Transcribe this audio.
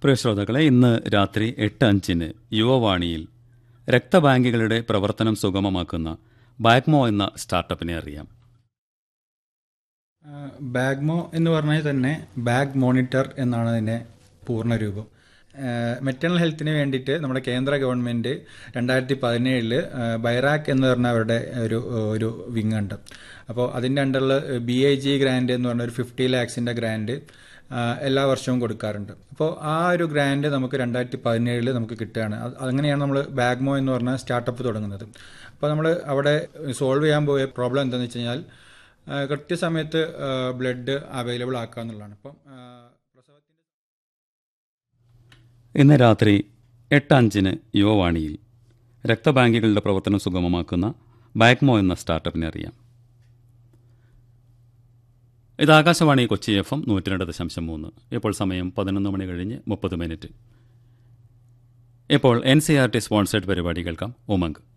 പ്രിയ ശ്രോതാക്കളെ ഇന്ന് രാത്രി എട്ട് അഞ്ചിന് യുവവാണിയിൽ രക്തബാങ്കുകളുടെ പ്രവർത്തനം സുഗമമാക്കുന്ന ബാഗ്മോ എന്ന സ്റ്റാർട്ടപ്പിനെ അറിയാം ബാഗ്മോ എന്ന് പറഞ്ഞാൽ തന്നെ ബാഗ് മോണിറ്റർ എന്നാണ് അതിൻ്റെ പൂർണ്ണരൂപം മെറ്റേണൽ ഹെൽത്തിന് വേണ്ടിയിട്ട് നമ്മുടെ കേന്ദ്ര ഗവൺമെൻറ് രണ്ടായിരത്തി പതിനേഴില് ബൈറാക്ക് എന്ന് പറഞ്ഞ അവരുടെ ഒരു ഒരു വിങ് ഉണ്ട് അപ്പോൾ അതിൻ്റെ അണ്ടറിൽ ബി ഐ ജി ഗ്രാൻഡ് എന്ന് പറഞ്ഞ ഒരു ഫിഫ്റ്റി ലാക്സിൻ്റെ ഗ്രാൻഡ് എല്ലാ വർഷവും കൊടുക്കാറുണ്ട് അപ്പോൾ ആ ഒരു ഗ്രാൻഡ് നമുക്ക് രണ്ടായിരത്തി പതിനേഴിൽ നമുക്ക് കിട്ടുകയാണ് അത് അങ്ങനെയാണ് നമ്മൾ ബാഗ്മോ എന്ന് പറഞ്ഞ സ്റ്റാർട്ടപ്പ് തുടങ്ങുന്നത് അപ്പോൾ നമ്മൾ അവിടെ സോൾവ് ചെയ്യാൻ പോയ പ്രോബ്ലം എന്താണെന്ന് വെച്ച് കഴിഞ്ഞാൽ ആ, കൃത്യസമയത്ത് ബ്ലഡ് അവൈലബിൾ ആക്കുക എന്നുള്ളതാണ് അപ്പം ആ, പ്രസവത്തിന്റെ ഇന്ന് രാത്രി എട്ട് അഞ്ചിന് യുവവാണിയിൽ രക്തബാങ്കുകളുടെ പ്രവർത്തനം സുഗമമാക്കുന്ന ബാഗ്മോ എന്ന സ്റ്റാർട്ടപ്പിനെ അറിയാം ഇത് ആകാശവാണി കൊച്ചി എഫ് എം നൂറ്റി രണ്ട് ദശാംശം മൂന്ന് ഇപ്പോൾ സമയം പതിനൊന്ന് മണി കഴിഞ്ഞ് മുപ്പത് മിനിറ്റ് ഇപ്പോൾ N C R T sponsored പരിപാടി കേൾക്കാം ഉമങ്ക്